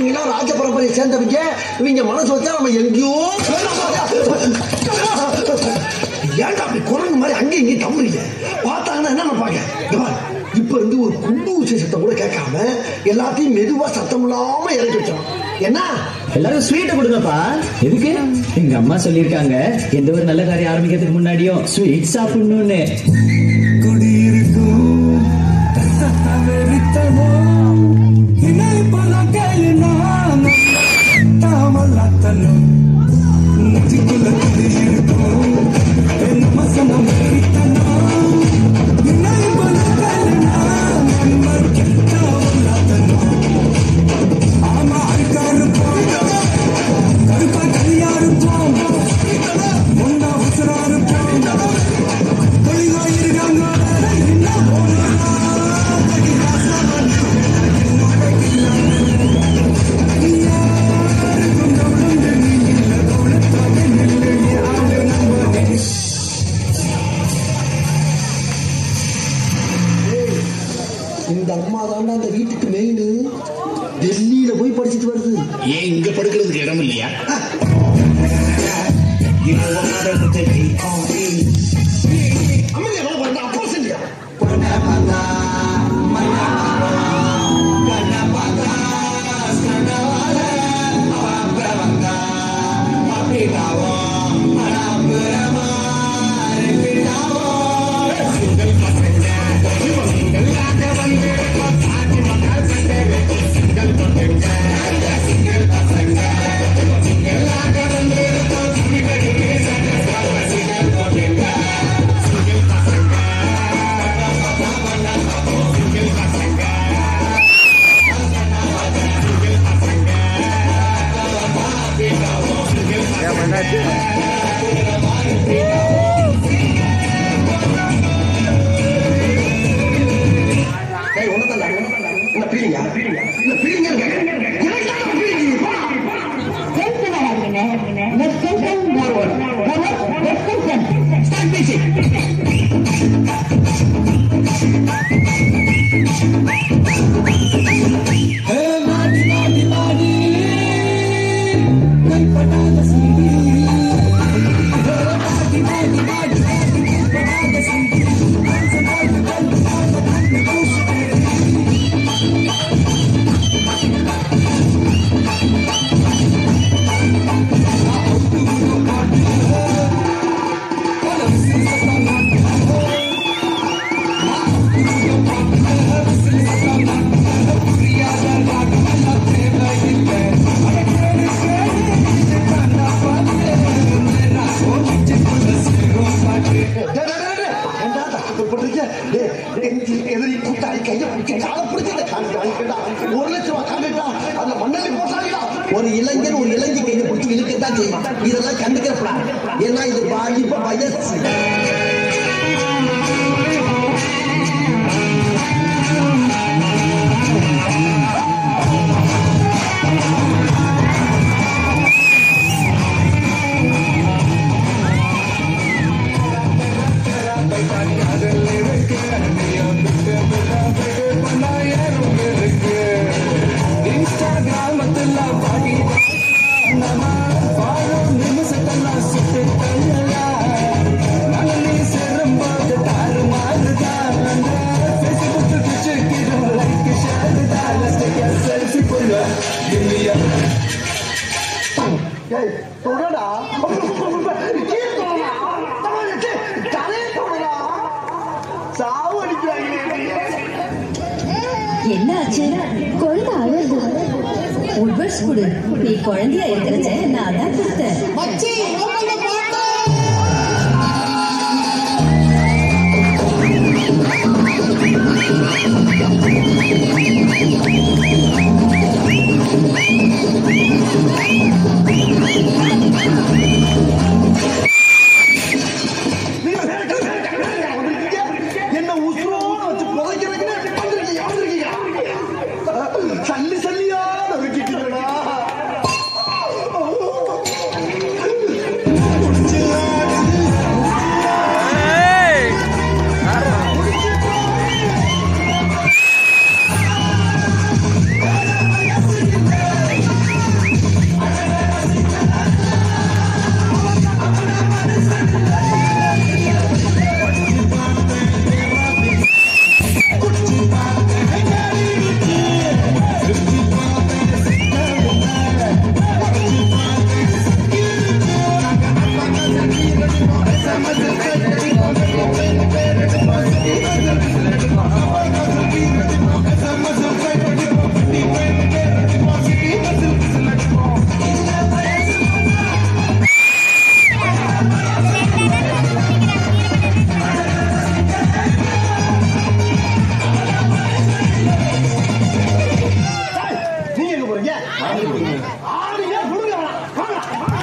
இவங்க ராஜ பரம்பரையை சேர்ந்தவங்க இவங்க மனசு வச்சா நம்ம எங்கேயோ ஏன்டா அப்படி குரங்கு மாதிரி அங்கேயும் இங்கேயும் தம்புறீங்க பார்த்தாங்கன்னா என்ன நினைப்பாங்க இங்க பாரு, இப்ப இருந்து ஒரு குண்டு ஊசி சத்தம் கூட கேட்காம எல்லாத்தையும் மெதுவா சத்தம் இல்லாம இறக்கி வச்சோம் என்ன எல்லாரும் ஸ்வீட்டை கொடுங்கப்பா எதுக்கு எங்க அம்மா சொல்லியிருக்காங்க எந்த ஒரு நல்ல காரியம் ஆரம்பிக்கிறதுக்கு முன்னாடியும் ஸ்வீட் சாப்பிடணும்னு இந்த அம்மா தாண்டா அந்த வீட்டுக்கு மெயின் டெல்லியில போய் படிச்சுட்டு வருது ஏன் இங்க படுக்கிறதுக்கு இடம் இல்லையா அமைதியா வேலை பாருங்க அப்பா செஞ்சியா ஏய், ஒண்ணுதான் இல்ல, ஒண்ணுதான் இல்ல. என்ன பீலிங்கா? இல்ல, பீலிங்கா இருக்கு. எனக்கு தான் பீலிங். போடா. Start basic. டேய், டேய், டேய், டேய். ஏன்டா தப்பு பண்றீங்க? டேய், எதிரி எதிரி கூட்டாளி கையை பிடிச்சு காலை பிடிச்சு இந்த காலை வாங்கிக்கடா. ஒரு லட்சம் ரூபாய் காண்டிட்டா அதுல மண்ணள்ளி போட்டாங்கடா ஒரு இளைஞன் ஒரு இளைஞி கையை பிடிச்சி இழுக்கத்தான் செய்யும் இதெல்லாம் கண்டுக்கிறப்படா ஏன்னா இது வாலிப வயசு ஏய், தொடடா. கீழே தொடடா. தமிழ் வச்சு தலையை தொடடா. சாவு அடிக்கிறாங்களே என்னைய. என்னாச்சு குழந்தை அழுது ஒரு வருஷம் கொடு நீ குழந்தையா இருக்கிறச்ச நான் தான் கொடுத்தேன் மச்சி ஓப்பன்ல பாட்டு நீங்க வந்திருக்கீங்க. என்ன உசுரோட வச்சு புதைக்கிறதுக்குன்னு வந்திருக்கீங்க, வந்திருக்கீங்க. சல்லி சல்லியா நறுக்கிட்டீங்கடா. ஆடியே விடுங்க வாங்க